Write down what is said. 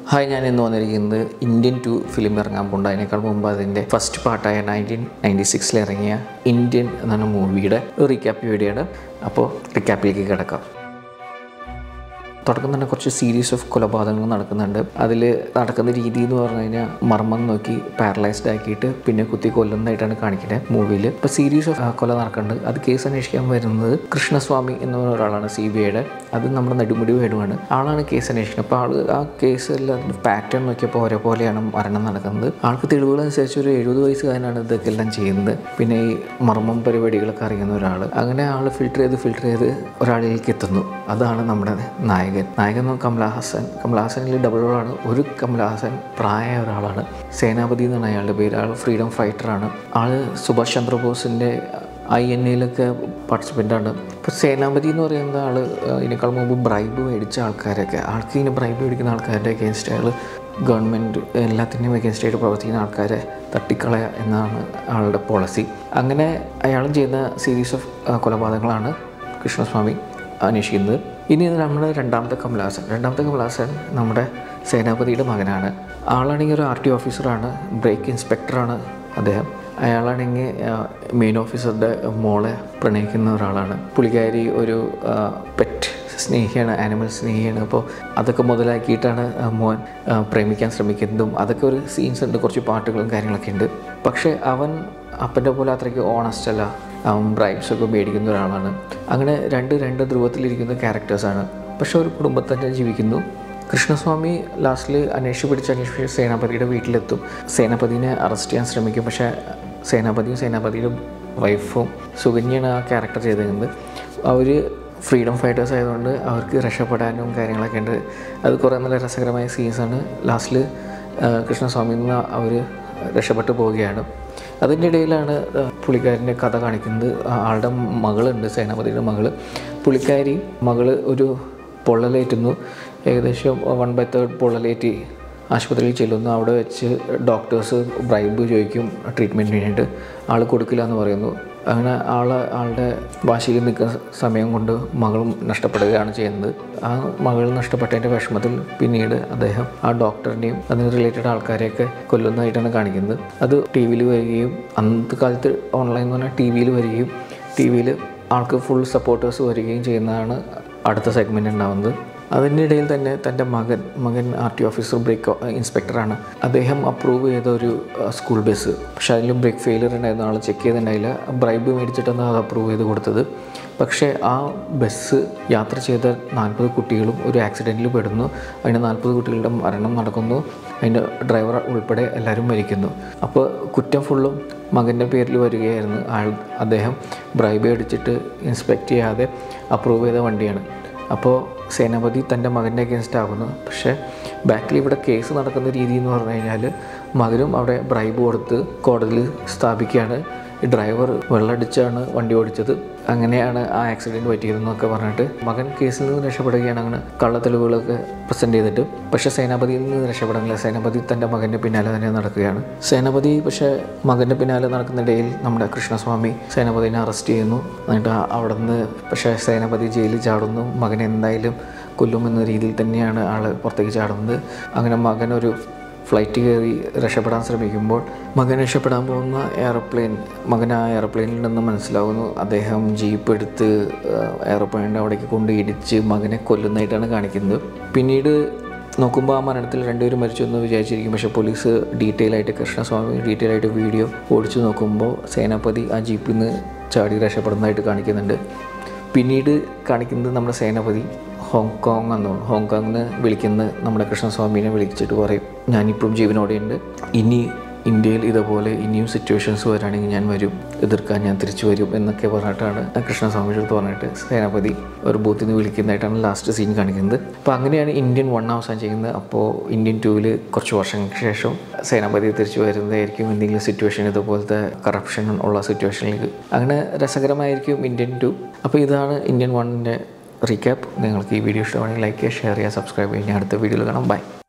hi ഞാൻ ഇന്ന് വന്നിരിക്കുന്നത് ഇന്ത്യൻ ടു ഫിലിം ഇറങ്ങാൻ പോകുന്നുണ്ട് അതിനേക്കാൾ മുമ്പ് അതിൻ്റെ ഫസ്റ്റ് പാർട്ടായ നയൻറ്റീൻ നയൻറ്റി സിക്സിൽ ഇറങ്ങിയ ഇന്ത്യൻ എന്നാണ് മൂവിയുടെ ഒരു റീക്യാപ്പ് വീഡിയോയാണ് അപ്പോൾ റീക്യാപ്പിലേക്ക് കിടക്കാം തുടക്കം തന്നെ കുറച്ച് സീരീസ് ഓഫ് കൊലപാതകങ്ങൾ നടക്കുന്നുണ്ട് അതിൽ നടക്കുന്ന രീതി എന്ന് പറഞ്ഞു കഴിഞ്ഞാൽ മർമ്മം നോക്കി പാരലൈസ്ഡ് ആക്കിയിട്ട് പിന്നെ കുത്തി കൊല്ലുന്നതായിട്ടാണ് കാണിക്കുന്നത് മൂവിയിൽ ഇപ്പോൾ സീരീസ് ഓഫ് കൊല നടക്കുന്നുണ്ട് അത് കേസ് അന്വേഷിക്കാൻ വരുന്നത് കൃഷ്ണസ്വാമി എന്ന് പറയുന്ന ഒരാളാണ് സി ബി ഐയുടെ അത് നമ്മുടെ നെടുമുടി വേണുവാണ് ആളാണ് കേസ് അന്വേഷിക്കുന്നത് അപ്പോൾ ആൾ ആ കേസിൽ പാറ്റേൺ നോക്കിയപ്പോൾ ഒരേപോലെയാണ് മരണം നടക്കുന്നത് ആൾക്ക് തെളിവുകൾ അനുസരിച്ച് ഒരു എഴുപത് വയസ്സുകാരനാണ് ഇതൊക്കെ എല്ലാം ചെയ്യുന്നത് പിന്നെ ഈ മർമ്മം പരിപാടികളൊക്കെ അറിയുന്ന ഒരാൾ അങ്ങനെ ആൾ ഫിൽട്ടർ ചെയ്ത് ഫിൽട്ടർ ചെയ്ത് ഒരാളിലേക്ക് എത്തുന്നു അതാണ് നമ്മുടെ നായകൻ നായകൻ എന്ന് കമലഹാസൻ കമലഹാസനിൽ ഡബിൾ റോളാണ് ഒരു കമലഹാസൻ പ്രായമായ ഒരാളാണ് സേനാപതി എന്നാണ് അയാളുടെ പേര് ആൾ ഫ്രീഡം ഫൈറ്ററാണ് ആൾ സുഭാഷ് ചന്ദ്രബോസിൻ്റെ ഐ എൻ എയിലൊക്കെ പാർട്ടിസിപ്പൻ്റാണ് ഇപ്പോൾ സേനാപതി എന്ന് പറയുന്ന ആൾ ഇതിനേക്കാൾ മുമ്പ് ബ്രൈബ് മേടിച്ച ആൾക്കാരൊക്കെ ആൾക്ക് ഇങ്ങനെ ബ്രൈബ് മേടിക്കുന്ന ആൾക്കാരുടെ അഗേൻസ്റ്റ് അയാൾ ഗവൺമെൻറ് എല്ലാത്തിൻ്റെയും അഗേൻസ്റ്റ് ആയിട്ട് പ്രവർത്തിക്കുന്ന ആൾക്കാരെ തട്ടിക്കളയ എന്നാണ് ആളുടെ പോളിസി അങ്ങനെ അയാളും ചെയ്യുന്ന സീരീസ് ഓഫ് കൊലപാതകങ്ങളാണ് കൃഷ്ണസ്വാമി അന്വേഷിക്കുന്നത് ഇനി നമ്മുടെ രണ്ടാമത്തെ കമലഹാസൻ രണ്ടാമത്തെ കമലഹാസൻ നമ്മുടെ സേനാപതിയുടെ മകനാണ് ആളാണെങ്കിൽ ഒരു ആർ ടി ഓഫീസറാണ് ബ്രേക്ക് ഇൻസ്പെക്ടറാണ് അദ്ദേഹം അയാളാണെങ്കിൽ മെയിൻ ഓഫീസറുടെ മോളെ പ്രണയിക്കുന്ന ഒരാളാണ് പുള്ളിക്കാരി ഒരു പെറ്റ് സ്നേഹിയാണ് ആനിമൽ സ്നേഹിയാണ് അപ്പോൾ അതൊക്കെ മുതലാക്കിയിട്ടാണ് മോൻ പ്രേമിക്കാൻ ശ്രമിക്കുന്നതും അതൊക്കെ ഒരു സീൻസ് ഉണ്ട് കുറച്ച് പാട്ടുകളും കാര്യങ്ങളൊക്കെ ഉണ്ട് പക്ഷേ അവൻ അപ്പൻ്റെ പോലെ അത്രയ്ക്ക് ഓണസ്റ്റ് അല്ല അവൻ ബ്രൈബ്സ് ഒക്കെ മേടിക്കുന്ന ഒരാളാണ് അങ്ങനെ രണ്ട് രണ്ട് ധ്രുവത്തിലിരിക്കുന്ന ക്യാരക്ടേഴ്സാണ് പക്ഷേ ഒരു കുടുംബത്തിൽ തന്നെ ജീവിക്കുന്നു കൃഷ്ണസ്വാമി ലാസ്റ്റിൽ അന്വേഷിച്ച് പിടിച്ച് അന്വേഷിച്ച് സേനാപതിയുടെ വീട്ടിലെത്തും സേനാപതിനെ അറസ്റ്റ് ചെയ്യാൻ ശ്രമിക്കും പക്ഷേ സേനാപതിയും സേനാപതിയുടെ വൈഫും സുകന്യാണ് ആ ക്യാരക്ടർ ചെയ്തിരുന്നത് അവർ ഫ്രീഡം ഫൈറ്റേഴ്സ് ആയതുകൊണ്ട് അവർക്ക് രക്ഷപ്പെടാനും കാര്യങ്ങളൊക്കെ ഉണ്ട് അത് കുറേ നല്ല രസകരമായ സീൻസാണ് ലാസ്റ്റിൽ കൃഷ്ണസ്വാമിയിൽ നിന്ന് അവർ രക്ഷപ്പെട്ടു പോവുകയാണ് അതിൻ്റെ ഇടയിലാണ് പുള്ളിക്കാരൻ്റെ കഥ കാണിക്കുന്നത് ആളുടെ മകളുണ്ട് സേനാപതിയുടെ മകള് പുള്ളിക്കാരി മകള് ഒരു പൊള്ളലേറ്റുന്നു ഏകദേശം വൺ ബൈ തേർഡ് പൊള്ളലേറ്റി ആശുപത്രിയിൽ ചെല്ലുന്നു അവിടെ വെച്ച് ഡോക്ടേഴ്സ് ബ്രൈബ് ചോദിക്കും ട്രീറ്റ്മെൻറ്റിന് വേണ്ടിയിട്ട് ആൾ കൊടുക്കില്ല എന്ന് പറയുന്നു അങ്ങനെ ആൾ ആളുടെ വാശിയിൽ നിൽക്കുന്ന സമയം കൊണ്ട് മകളും നഷ്ടപ്പെടുകയാണ് ചെയ്യുന്നത് ആ മകൾ നഷ്ടപ്പെട്ടതിൻ്റെ വിഷമത്തിൽ പിന്നീട് അദ്ദേഹം ആ ഡോക്ടറിനെയും അതിന് റിലേറ്റഡ് ആൾക്കാരെയൊക്കെ കൊല്ലുന്നതായിട്ടാണ് കാണിക്കുന്നത് അത് ടി വിയിൽ വരികയും അന്നത്തെ കാലത്ത് ഓൺലൈൻ എന്ന് പറഞ്ഞാൽ ടി വിയിൽ വരികയും ടി വിയിൽ ആൾക്ക് ഫുൾ സപ്പോർട്ടേഴ്സ് വരികയും ചെയ്യുന്നതാണ് അടുത്ത സെഗ്മെൻറ്റ് ഉണ്ടാകുന്നത് അതിൻ്റെ ഇടയിൽ തന്നെ തൻ്റെ മകൻ മകൻ ആർ ടി ഓഫീസർ ബ്രേക്ക് ഇൻസ്പെക്ടറാണ് അദ്ദേഹം അപ്രൂവ് ചെയ്ത ഒരു സ്കൂൾ ബസ് പക്ഷെ അതിൽ ബ്രേക്ക് ഫെയിലിയർ ഉണ്ടായിരുന്ന ആൾ ചെക്ക് ചെയ്തിട്ടുണ്ടായില്ല ബ്രൈബ് മേടിച്ചിട്ടാണ് അത് അപ്രൂവ് ചെയ്ത് കൊടുത്തത് പക്ഷേ ആ ബസ് യാത്ര ചെയ്ത നാൽപ്പത് കുട്ടികളും ഒരു ആക്സിഡൻറ്റിൽ പെടുന്നു അതിൻ്റെ നാൽപ്പത് കുട്ടികളുടെ മരണം നടക്കുന്നു അതിൻ്റെ ഡ്രൈവർ ഉൾപ്പെടെ എല്ലാവരും മരിക്കുന്നു അപ്പോൾ കുറ്റം ഫുള്ളും മകൻ്റെ പേരിൽ വരികയായിരുന്നു ആൾ അദ്ദേഹം ബ്രൈബ് അടിച്ചിട്ട് ഇൻസ്പെക്ട് ചെയ്യാതെ അപ്രൂവ് ചെയ്ത വണ്ടിയാണ് അപ്പോൾ സേനാപതി തൻ്റെ മകൻ്റെ അഗേൻസ്റ്റ് ആകുന്നു പക്ഷേ ബാക്കിൽ ഇവിടെ കേസ് നടക്കുന്ന രീതി എന്ന് പറഞ്ഞു കഴിഞ്ഞാൽ മകനും അവിടെ ബ്രൈബ് കൊടുത്ത് കോടതിയിൽ സ്ഥാപിക്കുകയാണ് ഈ ഡ്രൈവർ വെള്ളമടിച്ചാണ് വണ്ടി ഓടിച്ചത് അങ്ങനെയാണ് ആ ആക്സിഡൻറ്റ് പറ്റിയതെന്നൊക്കെ പറഞ്ഞിട്ട് മകൻ കേസിൽ നിന്ന് രക്ഷപ്പെടുകയാണ് അങ്ങനെ കള്ളത്തെളിവുകളൊക്കെ പ്രസൻറ്റ് ചെയ്തിട്ട് പക്ഷേ സേനാപതിയിൽ നിന്ന് രക്ഷപ്പെടുന്നില്ല സേനാപതി തൻ്റെ മകൻ്റെ പിന്നാലെ തന്നെ നടക്കുകയാണ് സേനാപതി പക്ഷേ മകൻ്റെ പിന്നാലെ നടക്കുന്നിടയിൽ നമ്മുടെ കൃഷ്ണസ്വാമി സേനാപതിനെ അറസ്റ്റ് ചെയ്യുന്നു എന്നിട്ട് അവിടെ നിന്ന് പക്ഷേ സേനാപതി ജയിലിൽ ചാടുന്നു മകനെ എന്തായാലും കൊല്ലുമെന്ന രീതിയിൽ തന്നെയാണ് ആൾ പുറത്തേക്ക് ചാടുന്നത് അങ്ങനെ മകനൊരു ഫ്ലൈറ്റ് കയറി രക്ഷപ്പെടാൻ ശ്രമിക്കുമ്പോൾ മകൻ രക്ഷപ്പെടാൻ പോകുന്ന എയർപ്ലെയിൻ മകൻ ആ എയർപ്ലെയിനിൽ നിന്ന് മനസ്സിലാവുന്നു അദ്ദേഹം ജീപ്പ് എടുത്ത് എയർപ്ലെയിനിൻ്റെ അവിടേക്ക് കൊണ്ട് ഇടിച്ച് മകനെ കൊല്ലുന്നതായിട്ടാണ് കാണിക്കുന്നത് പിന്നീട് നോക്കുമ്പോൾ ആ മരണത്തിൽ രണ്ടുപേരും മരിച്ചു എന്ന് വിചാരിച്ചിരിക്കും പക്ഷേ പോലീസ് ഡീറ്റെയിൽ ആയിട്ട് കൃഷ്ണസ്വാമി ഡീറ്റെയിൽ ആയിട്ട് വീഡിയോ ഓടിച്ചു നോക്കുമ്പോൾ സേനാപതി ആ ജീപ്പിൽ നിന്ന് ചാടി രക്ഷപ്പെടുന്നതായിട്ട് കാണിക്കുന്നുണ്ട് പിന്നീട് കാണിക്കുന്നത് നമ്മുടെ സേനാപതി ഹോങ്കോങ് എന്നാണ് ഹോങ്കോങ്ങിൽ നിന്ന് വിളിക്കുന്ന നമ്മുടെ കൃഷ്ണസ്വാമിനെ വിളിച്ചിട്ട് പറയും ഞാനിപ്പോഴും ജീവനോടെയുണ്ട് ഇനി ഇന്ത്യയിൽ ഇതുപോലെ ഇനിയും സിറ്റുവേഷൻസ് വരാണെങ്കിൽ ഞാൻ വരും എതിർക്കാൻ ഞാൻ തിരിച്ചു വരും എന്നൊക്കെ പറഞ്ഞിട്ടാണ് കൃഷ്ണസ്വാമിയുടെ അടുത്ത് പറഞ്ഞിട്ട് സേനാപതി ഒരു ബൂത്തിൽ നിന്ന് വിളിക്കുന്നതായിട്ടാണ് ലാസ്റ്റ് സീൻ കാണിക്കുന്നത് അപ്പോൾ അങ്ങനെയാണ് ഇന്ത്യൻ വൺ അവസാനം ചെയ്യുന്നത് അപ്പോൾ ഇന്ത്യൻ ടൂവിൽ കുറച്ച് വർഷങ്ങൾക്ക് ശേഷം സേനാപതി തിരിച്ചു വരുന്നതായിരിക്കും എന്തെങ്കിലും സിറ്റുവേഷൻ ഇതുപോലത്തെ കറപ്ഷൻ ഉള്ള സിറ്റുവേഷനിലേക്ക് അങ്ങനെ രസകരമായിരിക്കും ഇന്ത്യൻ ടു അപ്പോൾ ഇതാണ് ഇന്ത്യൻ വണ്ണിൻ്റെ റീക്യാപ്പ് നിങ്ങൾക്ക് ഈ വീഡിയോ ഇഷ്ടമാണെങ്കിൽ ലൈക്ക് ചെയ്യുക ഷെയർ ചെയ്യുക സബ്സ്ക്രൈബ് ചെയ്യുക അടുത്ത വീഡിയോയിൽ കാണാം ബൈ